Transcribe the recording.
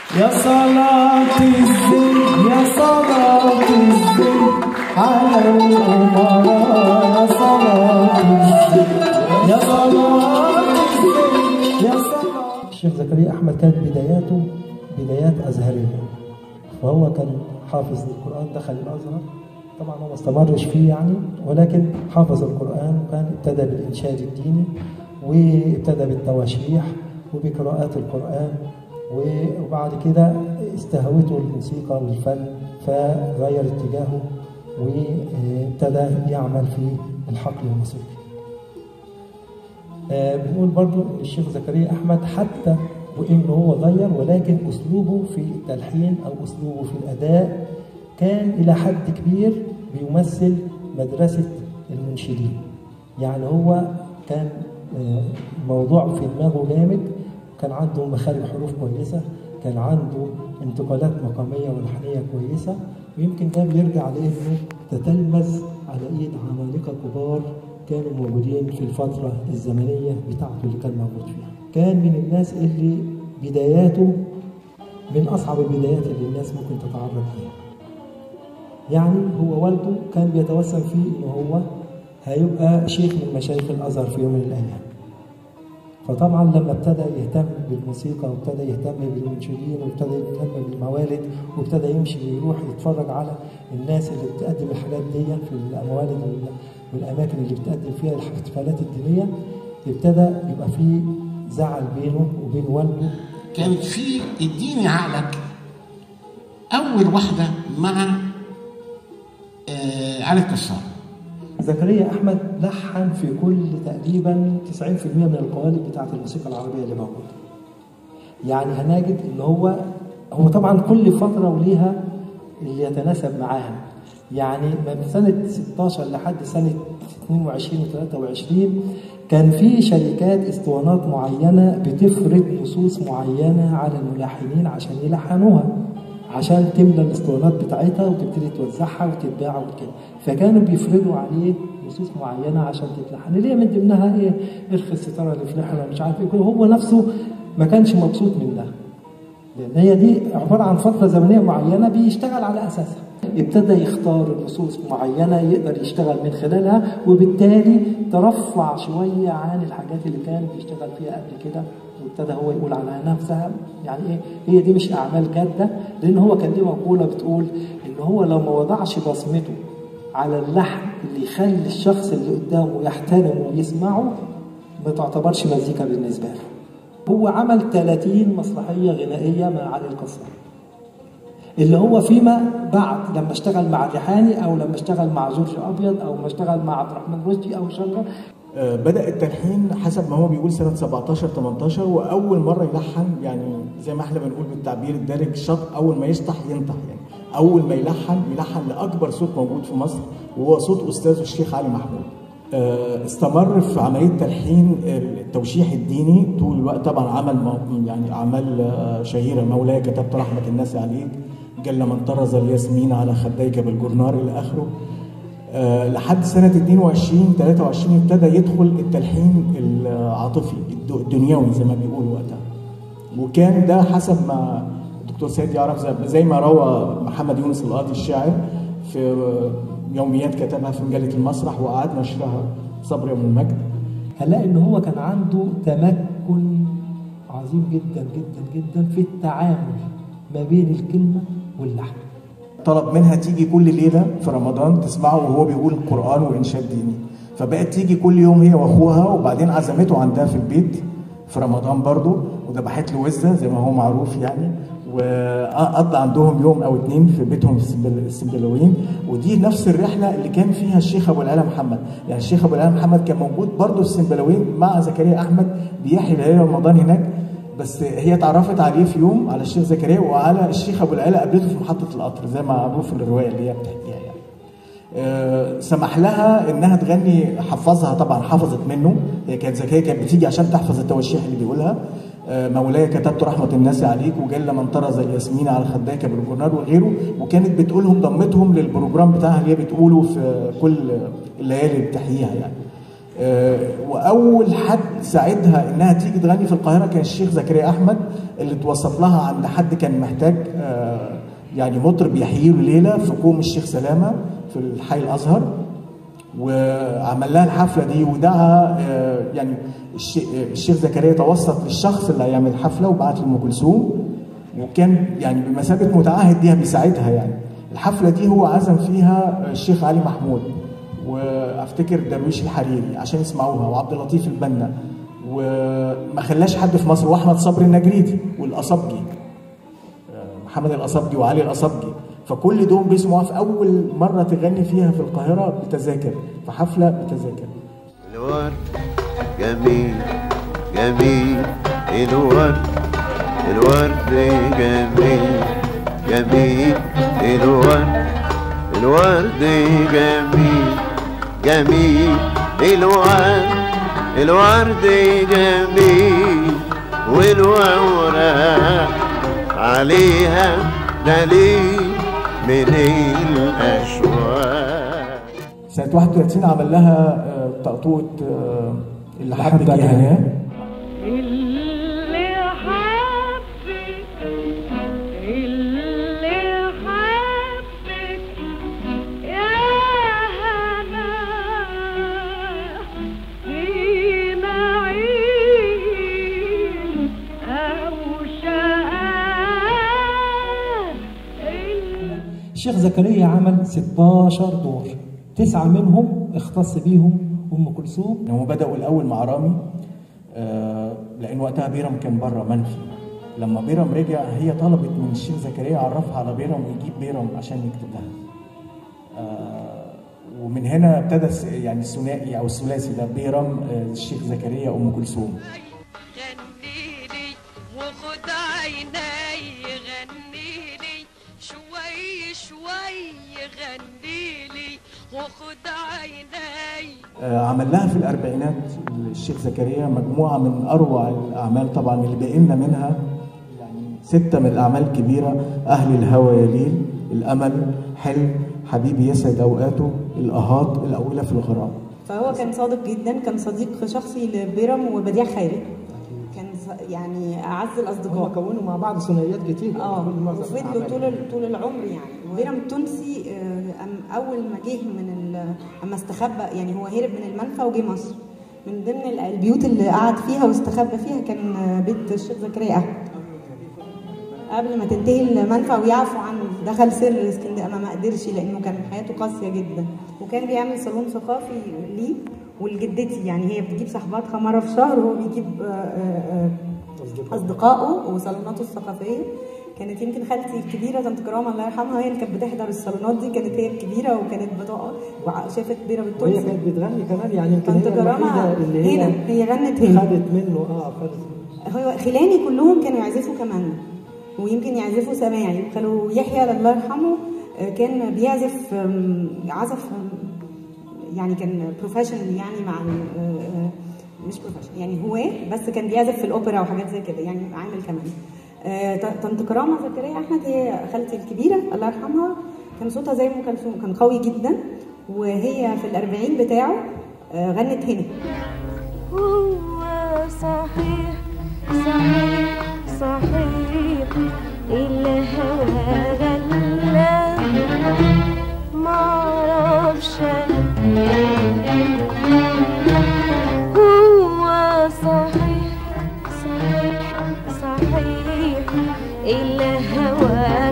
يا صلاة الزين يا صلاة الزين على الأمراء يا صلاة الزين يا صلاة الزين يا صلاة الشيخ زكريا أحمد كانت بداياته بدايات أزهرية فهو كان حافظ للقرآن دخل الأزهر طبعا هو ما استمرش فيه يعني ولكن حافظ القرآن وكان ابتدى بالإنشاد الديني وابتدى بالتواشيح وبقراءات القرآن وبعد كده استهوته الموسيقى والفن فغير اتجاهه وابتدى يعمل في الحقل الموسيقي آه، بنقول برضو الشيخ زكريا أحمد حتى وإنه هو غير ولكن أسلوبه في التلحين أو أسلوبه في الأداء كان إلى حد كبير بيمثل مدرسة المنشدين يعني هو كان آه، موضوع في دماغه جامد كان عنده مخارج حروف كويسة كان عنده انتقالات مقامية ولحنية كويسة ويمكن ده بيرجع لأنه تتلمذ على إيد عمالقة كبار كانوا موجودين في الفترة الزمنية بتاعته اللي كان موجود فيها كان من الناس اللي بداياته من أصعب البدايات اللي الناس ممكن تتعرض ليها يعني هو والده كان بيتوسم فيه إنه هو هيبقى شيخ من مشايخ الأزهر في يوم من الأيام فطبعا لما ابتدى يهتم بالموسيقى وابتدى يهتم بالمنشدين وابتدى يهتم بالموالد وابتدى يمشي ويروح يتفرج على الناس اللي بتقدم الحاجات دي في الموالد والاماكن اللي بتقدم فيها الاحتفالات الدينيه ابتدى يبقى في زعل بينه وبين والده كانت في اديني عقلك اول واحده مع آه علي الكسار زكريا احمد لحن في كل تقريبا 90% من القوالب بتاعه الموسيقى العربيه اللي موجوده يعني هنجد ان هو هو طبعا كل فتره وليها اللي يتناسب معاها يعني من سنه 16 لحد سنه 22 و23 كان في شركات اسطوانات معينه بتفرض نصوص معينه على الملحنين عشان يلحنوها عشان تملى الاسطوانات بتاعتها وتبتدي توزعها وتتباع وكده فكانوا بيفرضوا عليه نصوص معينه عشان تتلحن اللي هي من ضمنها ايه ارخي الستاره اللي في لحنه مش عارف ايه هو نفسه ما كانش مبسوط منها لان هي دي عباره عن فتره زمنيه معينه بيشتغل على اساسها ابتدى يختار نصوص معينه يقدر يشتغل من خلالها وبالتالي ترفع شويه عن الحاجات اللي كان بيشتغل فيها قبل كده وابتدى هو يقول على نفسها يعني ايه هي دي مش اعمال جاده لان هو كان ليه مقوله بتقول ان هو لو ما وضعش بصمته على اللحن اللي يخلي الشخص اللي قدامه يحترمه ويسمعه ما تعتبرش مزيكا بالنسبه له هو عمل 30 مسرحيه غنائيه مع علي القصار اللي هو فيما بعد لما اشتغل مع الريحاني او لما اشتغل مع جورج ابيض او لما اشتغل مع عبد الرحمن رشدي او شغل بدأ التلحين حسب ما هو بيقول سنة 17 18 وأول مرة يلحن يعني زي ما احنا بنقول بالتعبير الدارج شط أول ما يشطح ينطح يعني أول ما يلحن يلحن لأكبر صوت موجود في مصر وهو صوت أستاذه الشيخ علي محمود استمر في عملية تلحين التوشيح الديني طول الوقت طبعا عمل يعني أعمال شهيرة مولاي كتبت رحمة الناس عليك جل من طرز الياسمين على خديك بالجرنار إلى آخره أه لحد سنة 22 23 ابتدى يدخل التلحين العاطفي الدنيوي زي ما بيقولوا وقتها وكان ده حسب ما الدكتور سيد يعرف زي ما روى محمد يونس القاضي الشاعر في يوميات كتبها في مجلة المسرح وقعد نشرها صبر يوم المجد هنلاقي ان هو كان عنده تمكن عظيم جدا جدا جدا في التعامل ما بين الكلمة واللحن طلب منها تيجي كل ليلة في رمضان تسمعه وهو بيقول القرآن وإنشاد ديني فبقت تيجي كل يوم هي وأخوها وبعدين عزمته عندها في البيت في رمضان برضه وذبحت له وزة زي ما هو معروف يعني وقضى عندهم يوم او اتنين في بيتهم في السنبلاويين ودي نفس الرحله اللي كان فيها الشيخ ابو العلا محمد يعني الشيخ ابو العلا محمد كان موجود برضه في السنبلاويين مع زكريا احمد بيحيي ليالي رمضان هناك بس هي اتعرفت عليه في يوم على الشيخ زكريا وعلى الشيخ ابو العلا قابلته في محطه القطر زي ما معروف في الروايه اللي هي بتحكيها يعني. أه سمح لها انها تغني حفظها طبعا حفظت منه هي كانت زكيه كانت بتيجي عشان تحفظ التوشيح اللي بيقولها أه مولاي كتبت رحمه الناس عليك وجل من طرز الياسمين على خديك بالجرنال وغيره وكانت بتقولهم ضمتهم للبروجرام بتاعها اللي هي بتقوله في كل الليالي اللي بتحييها يعني أه واول حد ساعدها انها تيجي تغني في القاهره كان الشيخ زكريا احمد اللي توسط لها عند حد كان محتاج آه، يعني مطرب يحيي له ليله في كوم الشيخ سلامه في الحي الازهر وعمل لها الحفله دي ودعا آه، يعني الش- الشيخ زكريا توسط للشخص اللي هيعمل الحفله وبعت لام كلثوم وكان يعني بمثابه متعهد ليها بيساعدها يعني الحفله دي هو عزم فيها الشيخ علي محمود وافتكر درويش الحريري عشان يسمعوها وعبد اللطيف البنا وما خلاش حد في مصر واحمد صبري النجريدي والاصبجي محمد الاصبجي وعلي الاصبجي فكل دول بيسمعوها في اول مره تغني فيها في القاهره بتذاكر في حفله بتذاكر الورد جميل جميل الورد الورد جميل جميل الورد الورد جميل جميل الورد الورد جميل والورق عليها دليل من الأشواق سنه 31 عمل لها آه، طقطوقه آه، اللي حبك يا هناه اللي حبك اللي حبك يا هنا في معين أو شقاء الشيخ زكريا عمل 16 دور تسعة منهم اختص بيهم أم كلثوم هم بدأوا الأول مع رامي آه، لأن وقتها بيرم كان بره منفي لما بيرم رجع هي طلبت من الشيخ زكريا يعرفها على بيرم ويجيب بيرم عشان يكتب لها آه، ومن هنا ابتدى الس- يعني الثنائي أو الثلاثي ده بيرم آه، الشيخ زكريا أم كلثوم غنيلي وخد عيني غنيلي شوي شوي غنيلي وخد عيني آه، عمل لها في الأربعينات الشيخ زكريا مجموعة من أروع الأعمال طبعا اللي باقي لنا منها يعني ستة من الأعمال الكبيرة أهل الهوى يا ليل الأمل حلم حبيبي يسعد أوقاته الأهات الأولى في الغرام فهو كان صادق جدا كان صديق شخصي لبيرم وبديع خيري كان ص- يعني اعز هم الاصدقاء كونوا مع بعض ثنائيات كتير اه كل مرة وفضلوا أعمال. طول ال- طول العمر يعني بيرم التونسي آه، أم- اول ما جه من ال- اما استخبى يعني هو هرب من المنفى وجه مصر من ضمن ال- البيوت اللي قعد فيها واستخبى فيها كان آه، بيت الشيخ زكريا احمد قبل ما تنتهي المنفى ويعفو عنه دخل سر اسكندريه ما ما قدرش لانه كان حياته قاسيه جدا وكان بيعمل صالون ثقافي ليه ولجدتي يعني هي بتجيب صاحباتها مره في شهر وهو بيجيب آه، آه، آه، اصدقائه وصالوناته الثقافيه كانت يمكن خالتي الكبيره طنط كرامه الله يرحمها هي اللي كانت بتحضر الصالونات دي كانت هي الكبيره وكانت بتقعد وشافت بيره وهي بالتونسي كانت بتغني كمان يعني يمكن طنط هي كرامه الوحيدة اللي هي هنا هي غنت هنا خدت منه اه خدت هو خلاني كلهم كانوا يعزفوا كمان ويمكن يعزفوا سماعي وخلوا يحيى الله يرحمه آه، كان بيعزف آم، عزف آم، يعني كان بروفيشنال يعني مع ال- آه، آه، مش بروفيشنال يعني هواه بس كان بيعزف في الاوبرا وحاجات زي كده يعني عامل كمان آه، ط- طنط كرامه زكريا احمد هي خالتي الكبيره الله يرحمها كان صوتها زي ام كلثوم كان قوي جدا وهي في الأربعين بتاعه آه، غنت هنا هو صحيح صحيح صحيح الهوى غلا معرفش هو صحيح صحيح صحيح الهوى